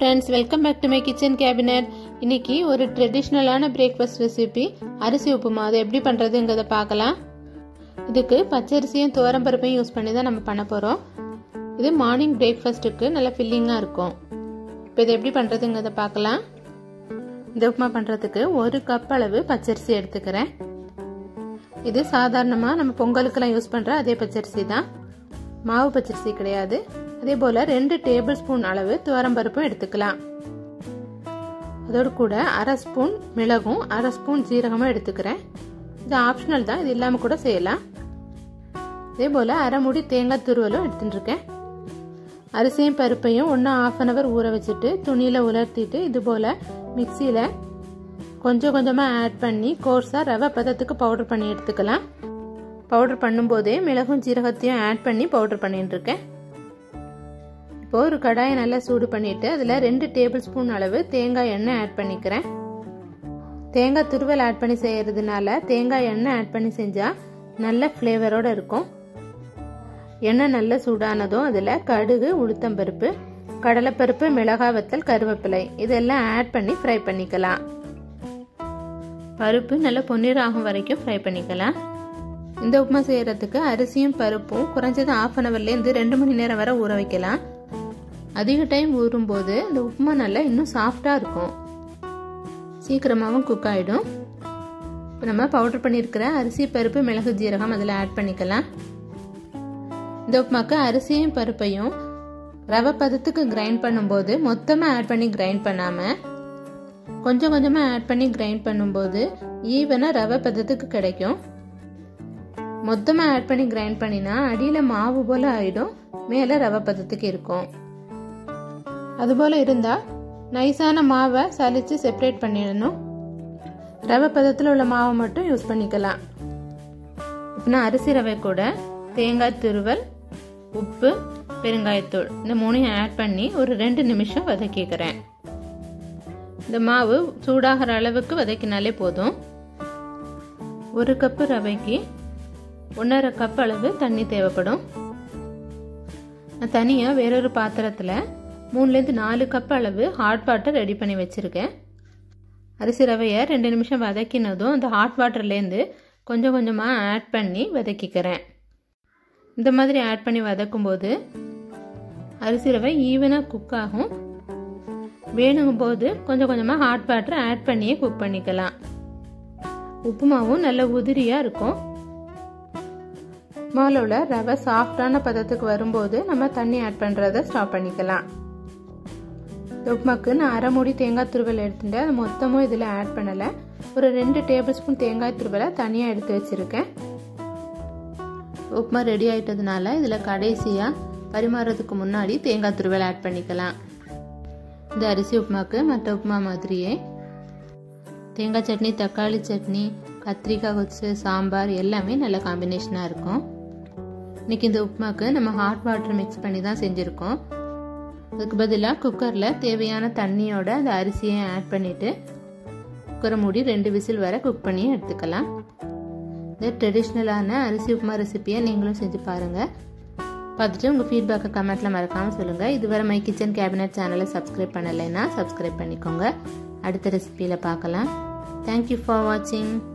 friends welcome back to my kitchen cabinet இன்னைக்கு ஒரு ட்ரெடிஷ்னலான breakfast recipe அரிசி உப்புமா அதை எப்படி பண்ணுறதுங்கிறத பார்க்கலாம் இதுக்கு பச்சரிசியும் துவரம்பருப்பையும் யூஸ் பண்ணி தான் நம்ம பண்ண போகிறோம் இது மார்னிங் பிரேக்ஃபாஸ்ட்டுக்கு நல்ல ஃபில்லிங்காக இருக்கும் இப்போ இதை எப்படி பண்ணுறதுங்கிறத பார்க்கலாம் இந்த உப்புமா பண்ணுறதுக்கு ஒரு கப் அளவு பச்சரிசி எடுத்துக்கிறேன் இது சாதாரணமாக நம்ம பொங்கலுக்கெல்லாம் யூஸ் பண்ணுற அதே பச்சரிசி தான் மாவு பச்சரிசி கிடையாது அதே போல் ரெண்டு டேபிள் ஸ்பூன் அளவு துவரம்பருப்பும் எடுத்துக்கலாம் அதோடு கூட அரை ஸ்பூன் மிளகும் அரை ஸ்பூன் ஜீரகமும் எடுத்துக்கிறேன் இது ஆப்ஷனல் தான் இது இல்லாமல் கூட செய்யலாம் அதே போல் அரை மூடி தேங்காய் துருவலும் எடுத்துட்டு இருக்கேன் அரிசியும் பருப்பையும் ஒன்று ஆஃப் அன் ஹவர் ஊற வச்சுட்டு துணியில் உலர்த்திட்டு இது போல் மிக்சியில் கொஞ்சம் கொஞ்சமாக ஆட் பண்ணி கோர்ஸாக ரவை பதத்துக்கு பவுடர் பண்ணி எடுத்துக்கலாம் பவுடர் பண்ணும்போதே மிளகும் ஜீரகத்தையும் ஆட் பண்ணி பவுடர் பண்ணிட்டு இருக்கேன் இப்போ ஒரு கடாயை நல்லா சூடு பண்ணிட்டு அதில் ரெண்டு டேபிள் ஸ்பூன் அளவு தேங்காய் எண்ணெய் ஆட் பண்ணிக்கிறேன் தேங்காய் துருவல் ஆட் பண்ணி செய்யறதுனால தேங்காய் எண்ணெய் ஆட் பண்ணி செஞ்சால் நல்ல ஃப்ளேவரோட இருக்கும் எண்ணெய் நல்லா சூடானதும் அதில் கடுகு உளுத்தம்பருப்பு கடலைப்பருப்பு மிளகாய் வத்தல் கருவேப்பிலை இதெல்லாம் ஆட் பண்ணி ஃப்ரை பண்ணிக்கலாம் பருப்பு நல்லா பொன்னிறாகும் வரைக்கும் ஃப்ரை பண்ணிக்கலாம் இந்த உப்புமா செய்யறதுக்கு அரிசியும் பருப்பும் குறைஞ்சது ஆஃப் அன் ஹவர்லேருந்து ரெண்டு மணி நேரம் வரை ஊற வைக்கலாம் அதிக டைம் ஊறும்போது இந்த உப்புமா நல்லா இன்னும் சாஃப்டாக இருக்கும் சீக்கிரமாகவும் குக் ஆகிடும் இப்போ நம்ம பவுடர் பண்ணியிருக்கிற அரிசி பருப்பு மிளகு ஜீரகம் அதில் ஆட் பண்ணிக்கலாம் இந்த உப்புமாக்கு அரிசியும் பருப்பையும் ரவை பதத்துக்கு கிரைண்ட் பண்ணும்போது மொத்தமாக ஆட் பண்ணி கிரைண்ட் பண்ணாமல் கொஞ்சம் கொஞ்சமாக ஆட் பண்ணி கிரைண்ட் பண்ணும்போது ஈவனாக ரவை பதத்துக்கு கிடைக்கும் மொத்தமாக ஆட் பண்ணி கிரைண்ட் பண்ணினா அடியில் மாவு போல் ஆகிடும் மேலே ரவை பதத்துக்கு இருக்கும் அதுபோல் இருந்தால் நைஸான மாவை சலித்து செப்பரேட் பண்ணிடணும் ரவை பதத்தில் உள்ள மாவை மட்டும் யூஸ் பண்ணிக்கலாம் இப்போ நான் அரிசி ரவை கூட தேங்காய் துருவல் உப்பு பெருங்காயத்தூள் இந்த மூணையும் ஆட் பண்ணி ஒரு ரெண்டு நிமிஷம் வதக்கிக்கிறேன் இந்த மாவு சூடாகிற அளவுக்கு வதக்கினாலே போதும் ஒரு கப்பு ரவைக்கு ஒன்றரை கப் அளவு தண்ணி தேவைப்படும் நான் தனியாக வேறொரு பாத்திரத்தில் மூணுலேருந்து நாலு கப் அளவு ஹாட் வாட்டர் ரெடி பண்ணி வச்சுருக்கேன் அரிசி ரவையை ரெண்டு நிமிஷம் வதக்கினதும் அந்த ஹாட் வாட்டர்லேருந்து கொஞ்சம் கொஞ்சமாக ஆட் பண்ணி வதக்கிக்கிறேன் இந்த மாதிரி ஆட் பண்ணி வதக்கும்போது அரிசி ரவை ஈவனாக குக் ஆகும் வேணுங்கும் போது கொஞ்சம் கொஞ்சமாக ஹாட் வாட்டர் ஆட் பண்ணியே குக் பண்ணிக்கலாம் உப்புமாவும் நல்ல உதிரியாக இருக்கும் மாவில் ரவை சாஃப்டான பதத்துக்கு வரும்போது நம்ம தண்ணி ஆட் பண்ணுறத ஸ்டாப் பண்ணிக்கலாம் உப்புமாக்கு நான் அரை மூடி தேங்காய் துருவல் எடுத்துட்டு அதை மொத்தமும் இதில் ஆட் பண்ணலை ஒரு ரெண்டு டேபிள் ஸ்பூன் தேங்காய் துருவலை தனியாக எடுத்து வச்சுருக்கேன் உப்புமா ரெடி ஆகிட்டதுனால இதில் கடைசியாக பரிமாறதுக்கு முன்னாடி தேங்காய் துருவல் ஆட் பண்ணிக்கலாம் இந்த அரிசி உப்புமாக்கு மற்ற உப்புமா மாதிரியே தேங்காய் சட்னி தக்காளி சட்னி கத்திரிக்காய் கொச்சு சாம்பார் எல்லாமே நல்ல காம்பினேஷனாக இருக்கும் இன்றைக்கி இந்த உப்புமாக்கு நம்ம ஹாட் வாட்டர் மிக்ஸ் பண்ணி தான் செஞ்சுருக்கோம் அதுக்கு பதிலாக குக்கரில் தேவையான தண்ணியோட அந்த அரிசியை ஆட் பண்ணிவிட்டு குக்கரை மூடி ரெண்டு விசில் வரை குக் பண்ணி எடுத்துக்கலாம் இந்த ட்ரெடிஷ்னலான அரிசி உப்புமா ரெசிப்பியை நீங்களும் செஞ்சு பாருங்கள் பார்த்துட்டு உங்கள் ஃபீட்பேக்கை கமெண்ட்டில் மறக்காமல் சொல்லுங்கள் இதுவரை மை கிச்சன் கேபினட் சேனலை சப்ஸ்கிரைப் பண்ணலைன்னா சப்ஸ்கிரைப் பண்ணிக்கோங்க அடுத்த ரெசிப்பியில் பார்க்கலாம் தேங்க்யூ ஃபார் வாட்சிங்